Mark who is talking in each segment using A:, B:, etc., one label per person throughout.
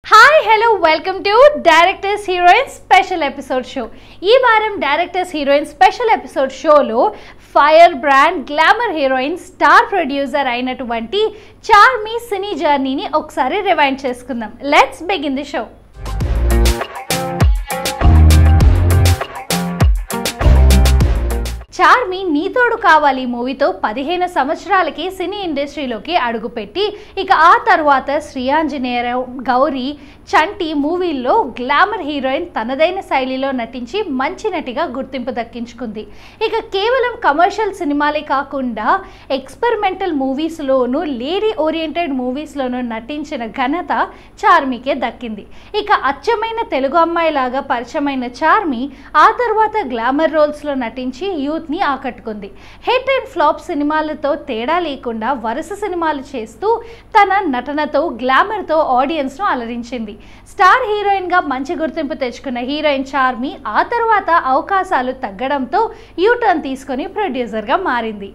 A: hi hello welcome to directors heroine special episode show ఈ వారం directors heroine special episode షోలో fire brand glamour heroine star producer అయినటువంటి Charmi cine జర్నీని ఒకసారి rewind చేసుకుందాం let's begin the show Charmi Neethodu Kavali మూవీతో పదిహేను సంవత్సరాలకి సినీ ఇండస్ట్రీలోకి అడుగుపెట్టి ఇక ఆ తర్వాత శ్రీయాంజనేయరావు గౌరీ చంటి మూవీల్లో గ్లామర్ హీరోయిన్ తనదైన శైలిలో నటించి మంచి నటిగా గుర్తింపు దక్కించుకుంది ఇక కేవలం కమర్షియల్ సినిమాలే కాకుండా ఎక్స్పెరిమెంటల్ మూవీస్లోనూ లేడీ ఓరియంటెడ్ మూవీస్లోనూ నటించిన ఘనత చార్మికే దక్కింది ఇక అచ్చమైన తెలుగు అమ్మాయిలాగా పరిచయమైన చార్మి ఆ తర్వాత గ్లామర్ రోల్స్లో నటించి యూత్ని ఆకట్టుకుంది హిట్ అండ్ ఫ్లాప్ సినిమాలతో తేడా లేకుండా వరుస సినిమాలు చేస్తూ తన నటనతో గ్లామర్తో ఆడియన్స్ను అలరించింది స్టార్ హీరోయిన్గా మంచి గుర్తింపు తెచ్చుకున్న హీరోయిన్ చార్మి ఆ తర్వాత అవకాశాలు తగ్గడంతో యూటర్న్ తీసుకొని ప్రొడ్యూసర్గా మారింది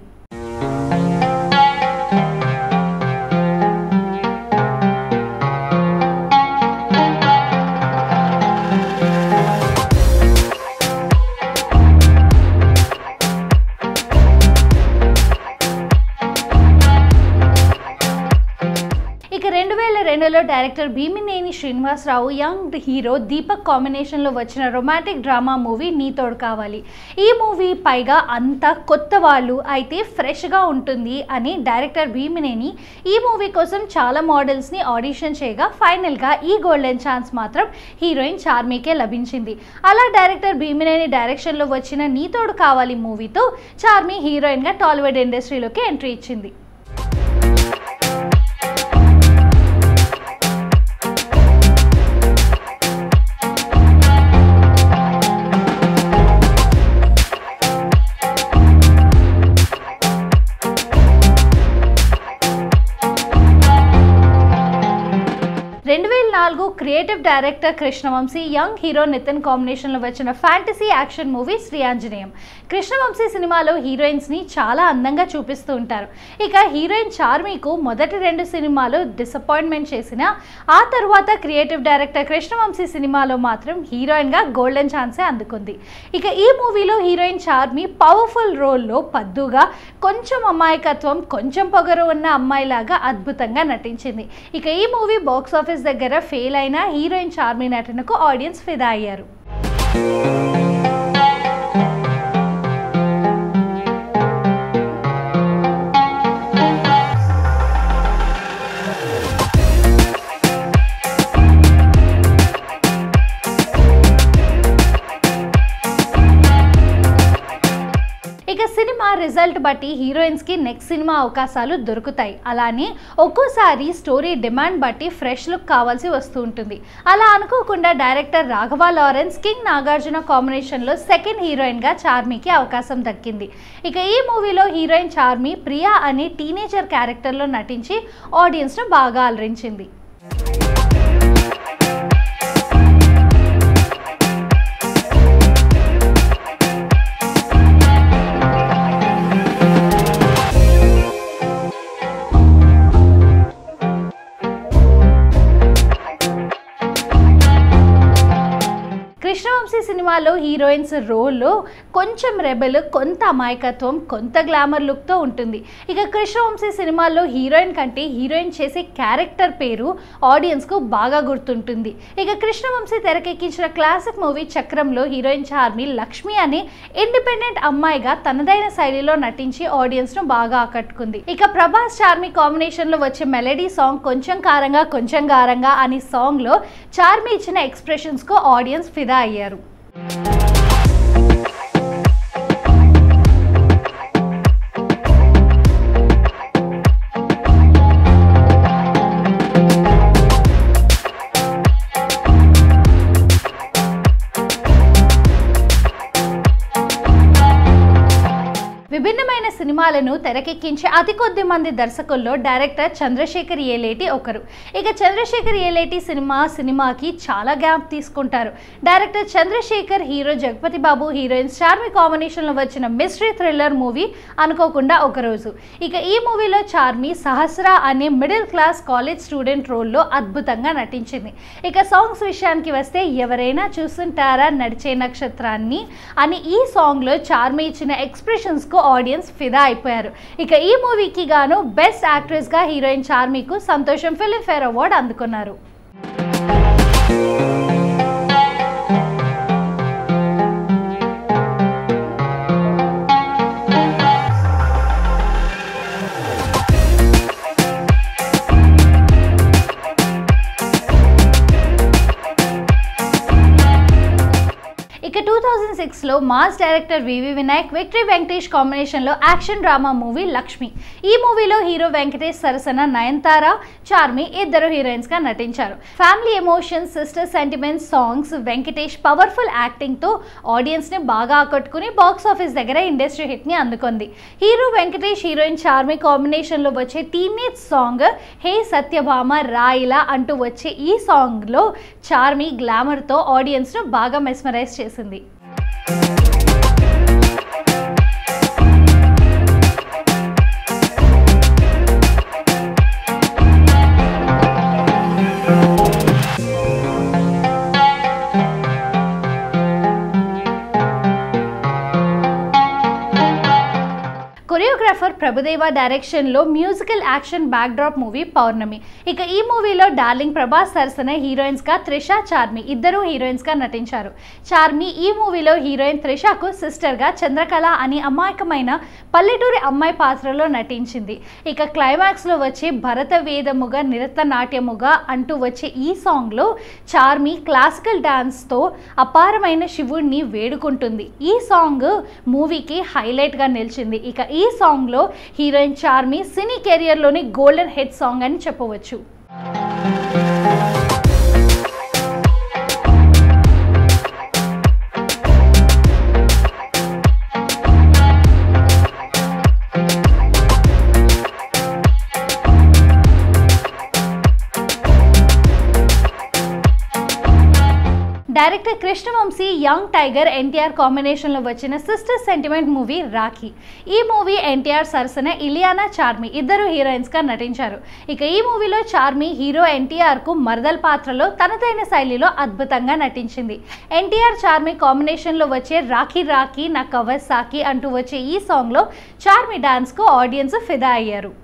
A: ఇక రెండు వేల రెండులో director Bhimineni Srinivasarao young hero Deepak కాంబినేషన్లో వచ్చిన రొమాంటిక్ డ్రామా మూవీ నీతోడు కావాలి ఈ మూవీ పైగా అంతా కొత్త వాళ్ళు అయితే ఫ్రెష్గా ఉంటుంది అని డైరెక్టర్ భీమినేని ఈ మూవీ కోసం చాలా మోడల్స్ని ఆడిషన్ చేయగా ఫైనల్గా ఈ గోల్డెన్ ఛాన్స్ మాత్రం హీరోయిన్ చార్మీకే లభించింది అలా డైరెక్టర్ భీమినేని డైరెక్షన్లో వచ్చిన నీతోడు కావాలి మూవీతో చార్మీ హీరోయిన్గా టాలీవుడ్ ఇండస్ట్రీలోకి ఎంట్రీ ఇచ్చింది రెండు వేల నాలుగు creative director Krishna Vamsi young hero Nitin కాంబినేషన్లో వచ్చిన ఫ్యాంటసీ యాక్షన్ మూవీ శ్రీ ఆంజనేయం కృష్ణవంశీ సినిమాలో హీరోయిన్స్ని చాలా అందంగా చూపిస్తూ ఉంటారు ఇక హీరోయిన్ చార్మీకు మొదటి రెండు సినిమాలు డిసప్పాయింట్మెంట్ చేసిన ఆ తర్వాత క్రియేటివ్ డైరెక్టర్ కృష్ణవంశీ సినిమాలో మాత్రం హీరోయిన్గా గోల్డెన్ ఛాన్సే అందుకుంది ఇక ఈ మూవీలో హీరోయిన్ చార్మి పవర్ఫుల్ రోల్లో పద్దుగా కొంచెం అమాయకత్వం కొంచెం పొగరు ఉన్న అమ్మాయిలాగా అద్భుతంగా నటించింది ఇక ఈ మూవీ బాక్స్ ఆఫీస్ దగ్గర ఫెయిల్ అయిన హీరోయిన్ చార్మి నటనకు ఆడియన్స్ ఫిదా అయ్యారు ఇక సినిమా రిజల్ట్ బట్టి హీరోయిన్స్కి నెక్స్ట్ సినిమా అవకాశాలు దొరుకుతాయి అలానే ఒక్కోసారి స్టోరీ డిమాండ్ బట్టి ఫ్రెష్ లుక్ కావాల్సి వస్తూ ఉంటుంది అలా అనుకోకుండా డైరెక్టర్ రాఘవ లారెన్స్ కింగ్ నాగార్జున కాంబినేషన్లో సెకండ్ హీరోయిన్గా చార్మీకి అవకాశం దక్కింది ఇక ఈ మూవీలో హీరోయిన్ చార్మీ ప్రియా అనే టీనేజర్ క్యారెక్టర్లో నటించి ఆడియన్స్ను బాగా అలరించింది కృష్ణవంశీ సినిమాలో హీరోయిన్స్ రోల్లో కొంచెం రెబెల్ కొంత అమాయకత్వం కొంత గ్లామర్ లుక్తో ఉంటుంది ఇక కృష్ణవంశీ సినిమాల్లో హీరోయిన్ కంటే హీరోయిన్ చేసే క్యారెక్టర్ పేరు ఆడియన్స్కు బాగా గుర్తుంటుంది ఇక కృష్ణవంశీ తెరకెక్కించిన క్లాసిక్ మూవీ చక్రంలో హీరోయిన్ చార్మి లక్ష్మి అనే ఇండిపెండెంట్ అమ్మాయిగా తనదైన శైలిలో నటించి ఆడియన్స్ను బాగా ఆకట్టుకుంది ఇక ప్రభాస్ చార్మి కాంబినేషన్లో వచ్చే మెలడీ సాంగ్ కొంచెం కారంగా కొంచెం గారంగా అనే సాంగ్లో చార్మి ఇచ్చిన ఎక్స్ప్రెషన్స్కు ఆడియన్స్ ఫిదా అయ్యారు విభిన్నమైన సినిమా సినిమాలను తెరకెక్కించే అతి కొద్ది మంది దర్శకుల్లో డైరెక్టర్ చంద్రశేఖర్ ఏలేటి ఒకరు ఇక చంద్రశేఖర్ ఏలేటి సినిమా సినిమాకి చాలా గ్యాప్ తీసుకుంటారు director Chandrasekhar hero Jagapathi Babu heroine Charmi కాంబినేషన్లో వచ్చిన మిస్టరీ థ్రిల్లర్ మూవీ అనుకోకుండా ఒకరోజు ఇక ఈ మూవీలో చార్మి సహస్ర అనే మిడిల్ క్లాస్ కాలేజ్ స్టూడెంట్ రోల్లో అద్భుతంగా నటించింది ఇక సాంగ్స్ విషయానికి వస్తే ఎవరైనా చూస్తుంటారా నడిచే నక్షత్రాన్ని అని ఈ సాంగ్లో చార్మి ఇచ్చిన ఎక్స్ప్రెషన్స్కు ఆడియన్స్ ఫిదా అయిపోయారు ఇక ఈ మూవీకి గాను బెస్ట్ యాక్ట్రెస్గా హీరోయిన్ చార్మికు సంతోషం ఫిలింఫేర్ అవార్డు అందుకున్నారు ఇక టూ థౌజండ్ సిక్స్లో mass director V V Vinayak victory Venkatesh కాంబినేషన్లో యాక్షన్ డ్రామా మూవీ లక్ష్మి ఈ మూవీలో హీరో వెంకటేష్ సరసన నయనతార చార్మి ఇద్దరు హీరోయిన్స్గా నటించారు family emotions sister sentiments songs Venkatesh powerful యాక్టింగ్తో ఆడియన్స్ని బాగా ఆకట్టుకుని బాక్స్ ఆఫీస్ దగ్గర ఇండస్ట్రీ హిట్ని అందుకుంది హీరో వెంకటేష్ హీరోయిన్ చార్మి కాంబినేషన్లో వచ్చే టీనేజ్ సాంగ్ హే సత్యభామ రాయిలా అంటూ వచ్చే ఈ సాంగ్లో చార్మి గ్లామర్తో ఆడియన్స్ను బాగా మెస్మరైజ్ చేసింది కొరియోగ్రాఫర్ ప్రభుదేవ డైరెక్షన్లో musical action backdrop movie Pournami ఇక ఈ మూవీలో డార్లింగ్ ప్రభాస్ సరసన హీరోయిన్స్గా త్రిష చార్మి ఇద్దరు హీరోయిన్స్గా నటించారు చార్మి ఈ మూవీలో హీరోయిన్ త్రిషకు సిస్టర్గా చంద్రకళ అని అమాయకమైన పల్లెటూరి అమ్మాయి పాత్రలో నటించింది ఇక క్లైమాక్స్లో వచ్చే భరత వేదముగా నిరత నాట్యముగా అంటూ వచ్చే ఈ సాంగ్లో చార్మి క్లాసికల్ డాన్స్తో అపారమైన శివుడిని వేడుకుంటుంది ఈ సాంగ్ మూవీకి హైలైట్గా నిలిచింది ఇక ఈ సాంగ్లో హీరోయిన్ చార్మి సినీ కెరియర్లోని గోల్డెన్ హిట్ సాంగ్ అని చెప్పవచ్చు director Krishna Vamsi young tiger NTR కాంబినేషన్లో వచ్చిన సిస్టర్ సెంటిమెంట్ మూవీ రాఖీ ఈ మూవీ ఎన్టీఆర్ సరసన ఇలియానా చార్మి ఇద్దరు హీరోయిన్స్గా నటించారు ఇక ఈ మూవీలో చార్మి హీరో ఎన్టీఆర్కు మరదల్ పాత్రలో తనదైన శైలిలో అద్భుతంగా నటించింది ఎన్టీఆర్ చార్మి కాంబినేషన్లో వచ్చే రాఖీ రాఖీ నా కవర్ సాకి అంటూ వచ్చే ఈ సాంగ్లో చార్మి డాన్స్కు ఆడియన్స్ ఫిదా అయ్యారు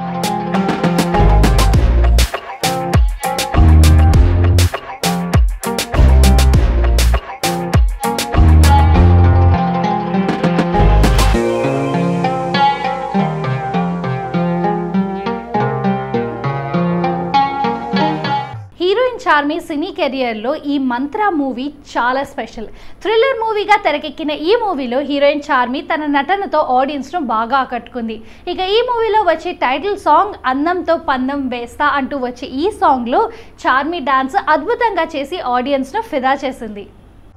A: హీరోయిన్ చార్మి సినీ కెరియర్లో ఈ మంత్ర మూవీ చాలా స్పెషల్ థ్రిల్లర్ మూవీగా తెరకెక్కిన ఈ మూవీలో హీరోయిన్ చార్మి తన నటనతో ఆడియన్స్ను బాగా ఆకట్టుకుంది ఇక ఈ మూవీలో వచ్చే టైటిల్ సాంగ్ అందంతో పందం వేస్తా అంటూ వచ్చే ఈ సాంగ్లో చార్మి డాన్స్ అద్భుతంగా చేసి ఆడియన్స్ను ఫిదా చేసింది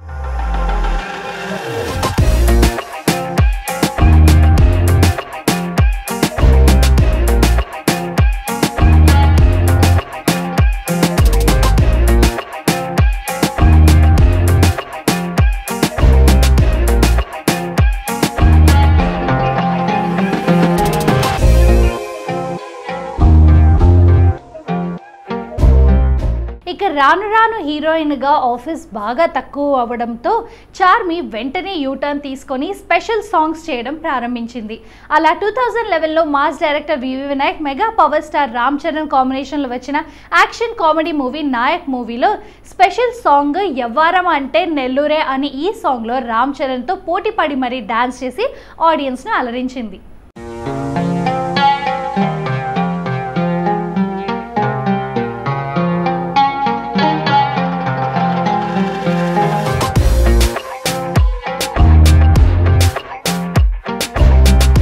A: ఇక రాను రాను హీరోయిన్గా ఆఫీస్ బాగా తక్కువ అవ్వడంతో చార్మి వెంటనే యూటర్న్ తీసుకొని స్పెషల్ సాంగ్స్ చేయడం ప్రారంభించింది అలా టూ థౌజండ్ లెవెన్లో mass director V V Vinayak mega power star Ram Charan కాంబినేషన్లో వచ్చిన యాక్షన్ కామెడీ మూవీ నాయక్ మూవీలో స్పెషల్ సాంగ్ ఎవ్వారం అంటే నెల్లూరే అని ఈ సాంగ్లో రామ్ చరణ్తో పోటీ పడి మరీ డాన్స్ చేసి ఆడియన్స్ను అలరించింది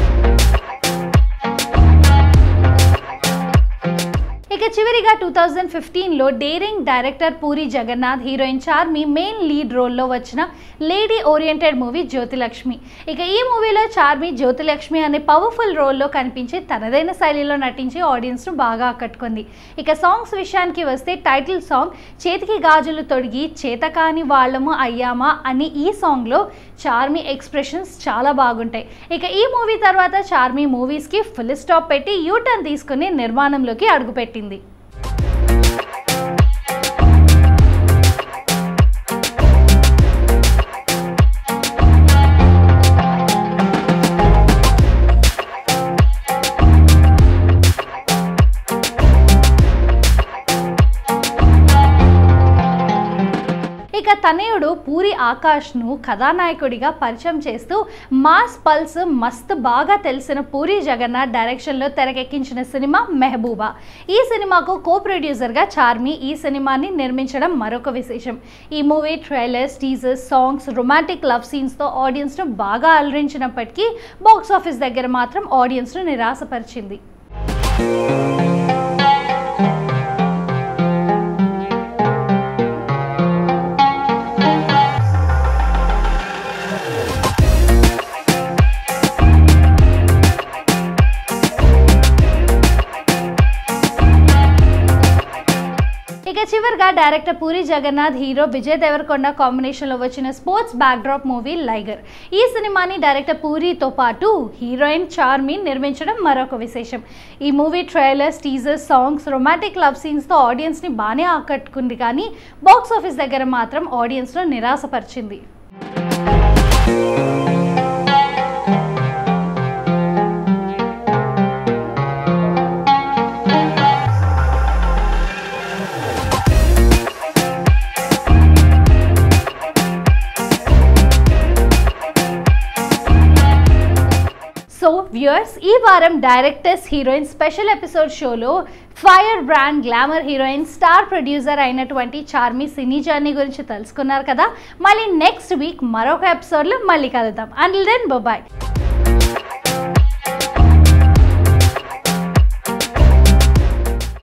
A: ఇక చివరిగా టూ థౌజండ్ ఫిఫ్టీన్లో daring director Puri Jagannadh heroine Charmi main lead రోల్లో వచ్చిన లేడీ ఓరియంటెడ్ మూవీ జ్యోతిలక్ష్మి ఇక ఈ మూవీలో చార్మి జ్యోతిలక్ష్మి అనే పవర్ఫుల్ రోల్లో కనిపించి తనదైన శైలిలో నటించి ఆడియన్స్ను బాగా ఆకట్టుకుంది ఇక సాంగ్స్ విషయానికి వస్తే టైటిల్ సాంగ్ చేతికి గాజులు తొడిగి చేతకాని వాళ్ళము అయ్యామా అని ఈ సాంగ్లో చార్మి ఎక్స్ప్రెషన్స్ చాలా బాగుంటాయి ఇక ఈ మూవీ తర్వాత చార్మి మూవీస్కి ఫుల్ స్టాప్ పెట్టి యూటర్న్ తీసుకుని నిర్మాణంలోకి అడుగుపెట్టింది ఇక తనయుడు పూరి ఆకాష్ను కథానాయకుడిగా పరిచయం చేస్తూ మాస్ పల్స్ మస్త్ బాగా తెలిసిన పూరి జగన్నాథ్ డైరెక్షన్లో తెరకెక్కించిన సినిమా మెహబూబా ఈ సినిమాకు కో ప్రొడ్యూసర్గా చార్మి ఈ సినిమాని నిర్మించడం మరొక విశేషం ఈ movie trailers teasers songs romantic love సీన్స్తో ఆడియన్స్ను బాగా అలరించినప్పటికీ బాక్స్ ఆఫీస్ దగ్గర మాత్రం ఆడియన్స్ను నిరాశపరిచింది ఇక చివరిగా డైరెక్టర్ పూరి జగన్నాథ్ హీరో విజయ్ దేవరకొండ కాంబినేషన్లో వచ్చిన స్పోర్ట్స్ బ్యాక్డ్రాప్ మూవీ లైగర్ ఈ సినిమాని డైరెక్టర్ పూరితో పాటు హీరోయిన్ చార్మి నిర్మించడం మరొక విశేషం ఈ movie trailers teasers songs romantic love సీన్స్తో ఆడియన్స్ని బాగానే ఆకట్టుకుంది కానీ బాక్స్ ఆఫీస్ దగ్గర మాత్రం ఆడియన్స్ను నిరాశపరిచింది సో వ్యూయర్స్ ఈ వారం డైరెక్టర్స్ హీరోయిన్ స్పెషల్ ఎపిసోడ్ షోలో fire brand glamour heroine star producer అయినటువంటి చార్మి సినీ జర్నీ గురించి తెలుసుకున్నారు కదా మళ్ళీ నెక్స్ట్ వీక్ మరొక ఎపిసోడ్లో మళ్ళీ కలుద్దాం అండ్ దెన్ బాయ్